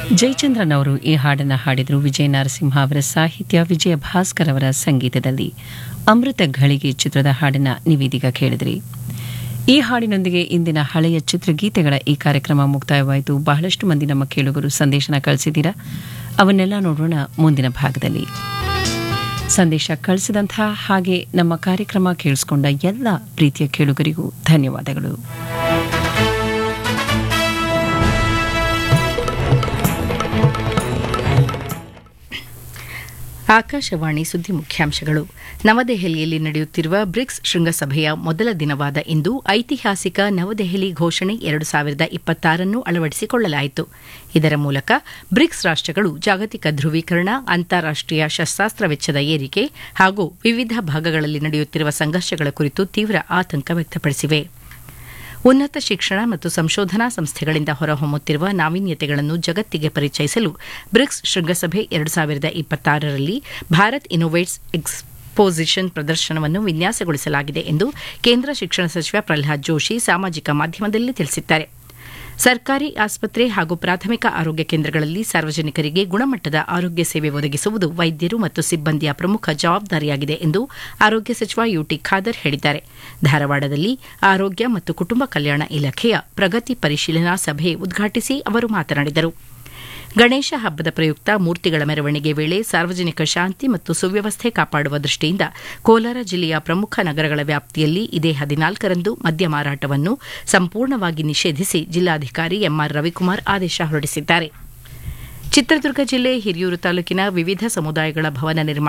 ಜಯಚಂದ್ರನ್ ಅವರು ಈ ಹಾಡನ್ನು ಹಾಡಿದರು ವಿಜಯ ನರಸಿಂಹ ಅವರ ಸಾಹಿತ್ಯ ವಿಜಯ ಭಾಸ್ಕರ್ ಅವರ ಸಂಗೀತದಲ್ಲಿ ಅಮೃತ ಘಳಿಗೆ ಚಿತ್ರದ ಹಾಡನ್ನು ನೀವೀದೀಗ ಕೇಳಿದ್ರಿ ಈ ಹಾಡಿನೊಂದಿಗೆ ಇಂದಿನ ಹಳೆಯ ಚಿತ್ರಗೀತೆಗಳ ಈ ಕಾರ್ಯಕ್ರಮ ಮುಕ್ತಾಯವಾಯಿತು ಬಹಳಷ್ಟು ಮಂದಿ ನಮ್ಮ ಕೇಳುಗರು ಸಂದೇಶನ ಕಳಿಸಿದ್ದೀರಾ ಅವನ್ನೆಲ್ಲ ನೋಡೋಣ ಮುಂದಿನ ಭಾಗದಲ್ಲಿ ಸಂದೇಶ ಕಳಿಸಿದಂತಹ ಹಾಗೆ ನಮ್ಮ ಕಾರ್ಯಕ್ರಮ ಕೇಳಿಸ್ಕೊಂಡ ಎಲ್ಲ ಪ್ರೀತಿಯ ಕೇಳುಗರಿಗೂ ಧನ್ಯವಾದಗಳು ಆಕಾಶವಾಣಿ ಸುದ್ದಿ ಮುಖ್ಯಾಂಶಗಳು ನವದೆಹಲಿಯಲ್ಲಿ ನಡೆಯುತ್ತಿರುವ ಬ್ರಿಕ್ಸ್ ಶೃಂಗಸಭೆಯ ಮೊದಲ ದಿನವಾದ ಇಂದು ಐತಿಹಾಸಿಕ ನವದೆಹಲಿ ಘೋಷಣೆ ಎರಡು ಸಾವಿರದ ಇಪ್ಪತ್ತಾರನ್ನು ಅಳವಡಿಸಿಕೊಳ್ಳಲಾಯಿತು ಇದರ ಮೂಲಕ ಬ್ರಿಕ್ಸ್ ರಾಷ್ಟಗಳು ಜಾಗತಿಕ ಧ್ರುವೀಕರಣ ಅಂತಾರಾಷ್ಟೀಯ ಶಸ್ತ್ರಾಸ್ತ್ರ ವೆಚ್ಚದ ಏರಿಕೆ ಹಾಗೂ ವಿವಿಧ ಭಾಗಗಳಲ್ಲಿ ನಡೆಯುತ್ತಿರುವ ಸಂಘರ್ಷಗಳ ಕುರಿತು ತೀವ್ರ ಆತಂಕ ವ್ಯಕ್ತಪಡಿಸಿವೆ ಉನ್ನತ ಶಿಕ್ಷಣ ಮತ್ತು ಸಂಶೋಧನಾ ಸಂಸ್ಥೆಗಳಿಂದ ಹೊರಹೊಮ್ಮುತ್ತಿರುವ ನಾವೀನ್ಯತೆಗಳನ್ನು ಜಗತ್ತಿಗೆ ಪರಿಚಯಿಸಲು ಬ್ರಿಕ್ಸ್ ಶೃಂಗಸಭೆ ಎರಡು ಸಾವಿರದ ಇಪ್ಪತ್ತಾರರಲ್ಲಿ ಭಾರತ್ ಇನ್ನೋವೇಟ್ಸ್ ಎಕ್ಸ್ಪೋಸಿಷನ್ ಪ್ರದರ್ಶನವನ್ನು ವಿನ್ಯಾಸಗೊಳಿಸಲಾಗಿದೆ ಎಂದು ಕೇಂದ್ರ ಶಿಕ್ಷಣ ಸಚಿವ ಪ್ರಹ್ಲಾದ್ ಜೋಶಿ ಸಾಮಾಜಿಕ ಮಾಧ್ಯಮದಲ್ಲಿ ತಿಳಿಸಿದ್ದಾರೆ ಸರ್ಕಾರಿ ಆಸ್ಪತ್ರೆ ಹಾಗೂ ಪ್ರಾಥಮಿಕ ಆರೋಗ್ಯ ಕೇಂದ್ರಗಳಲ್ಲಿ ಸಾರ್ವಜನಿಕರಿಗೆ ಗುಣಮಟ್ಟದ ಆರೋಗ್ಯ ಸೇವೆ ಒದಗಿಸುವುದು ವೈದ್ಯರು ಮತ್ತು ಸಿಬ್ಬಂದಿಯ ಪ್ರಮುಖ ಜವಾಬ್ದಾರಿಯಾಗಿದೆ ಎಂದು ಆರೋಗ್ಯ ಸಚಿವ ಯುಟಿ ಖಾದರ್ ಹೇಳಿದ್ದಾರೆ ಧಾರವಾಡದಲ್ಲಿ ಆರೋಗ್ಯ ಮತ್ತು ಕುಟುಂಬ ಕಲ್ಯಾಣ ಇಲಾಖೆಯ ಪ್ರಗತಿ ಪರಿಶೀಲನಾ ಸಭೆ ಉದ್ಘಾಟಿಸಿ ಅವರು ಮಾತನಾಡಿದರು ಗಣೇಶ ಹಬ್ಬದ ಪ್ರಯುಕ್ತ ಮೂರ್ತಿಗಳ ಮೆರವಣಿಗೆ ವೇಳೆ ಸಾರ್ವಜನಿಕ ಶಾಂತಿ ಮತ್ತು ಸುವ್ಯವಸ್ಥೆ ಕಾಪಾಡುವ ದೃಷ್ಟಿಯಿಂದ ಕೋಲಾರ ಜಿಲ್ಲೆಯ ಪ್ರಮುಖ ನಗರಗಳ ವ್ಯಾಪ್ತಿಯಲ್ಲಿ ಇದೇ ಹದಿನಾಲ್ಕರಂದು ಮದ್ಯ ಮಾರಾಟವನ್ನು ಸಂಪೂರ್ಣವಾಗಿ ನಿಷೇಧಿಸಿ ಜಿಲ್ಲಾಧಿಕಾರಿ ಎಂಆರ್ ರವಿಕುಮಾರ್ ಆದೇಶ ಹೊರಡಿಸಿದ್ದಾರೆ ಚಿತ್ರದುರ್ಗ ಜಿಲ್ಲೆ ಹಿರಿಯೂರು ತಾಲೂಕಿನ ವಿವಿಧ ಸಮುದಾಯಗಳ ಭವನ ನಿರ್ಮಾಣ